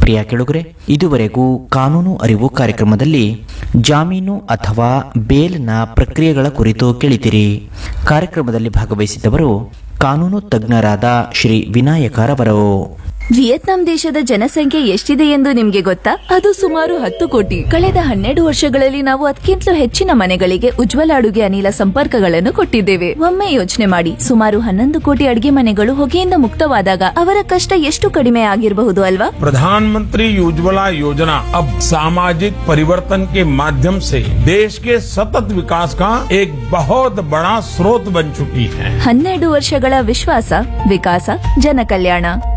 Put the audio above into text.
ಪ್ರಿಯ ಕೆಳುಗರೆ ಇದುವರೆಗೂ ಕಾನೂನು ಅರಿವು ಕಾರ್ಯಕ್ರಮದಲ್ಲಿ ಜಾಮೀನು ಅಥವಾ ಬೇಲ್ನ ಪ್ರಕ್ರಿಯೆಗಳ ಕುರಿತು ಕೇಳಿದಿರಿ ಕಾರ್ಯಕ್ರಮದಲ್ಲಿ ಭಾಗವಹಿಸಿದ್ದವರು ಕಾನೂನು ತಜ್ಞರಾದ ಶ್ರೀ ವಿನಾಯಕರವರು ವಿಯೆಟ್ನಾಂ ದೇಶದ ಜನಸಂಖ್ಯೆ ಎಷ್ಟಿದೆ ಎಂದು ನಿಮ್ಗೆ ಗೊತ್ತಾ ಅದು ಸುಮಾರು ಹತ್ತು ಕೋಟಿ ಕಳೆದ ಹನ್ನೆರಡು ವರ್ಷಗಳಲ್ಲಿ ನಾವು ಅದಕ್ಕಿಂತಲೂ ಹೆಚ್ಚಿನ ಮನೆಗಳಿಗೆ ಉಜ್ವಲ ಅಡುಗೆ ಅನಿಲ ಸಂಪರ್ಕಗಳನ್ನು ಕೊಟ್ಟಿದ್ದೇವೆ ಒಮ್ಮೆ ಯೋಚನೆ ಮಾಡಿ ಸುಮಾರು ಹನ್ನೊಂದು ಕೋಟಿ ಅಡುಗೆ ಮನೆಗಳು ಹೊಗೆಯಿಂದ ಮುಕ್ತವಾದಾಗ ಅವರ ಕಷ್ಟ ಎಷ್ಟು ಕಡಿಮೆ ಆಗಿರಬಹುದು ಅಲ್ವಾ प्रधानमंत्री उज्ज्वला योजना अब सामाजिक परिवर्तन के माध्यम से देश के सतत विकास का एक बहुत बड़ा स्रोत बन चुकी है ಹನ್ನೆರಡು ವರ್ಷಗಳ ವಿಶ್ವಾಸ ವಿಕಾಸ ಜನಕಲ್ಯಾಣ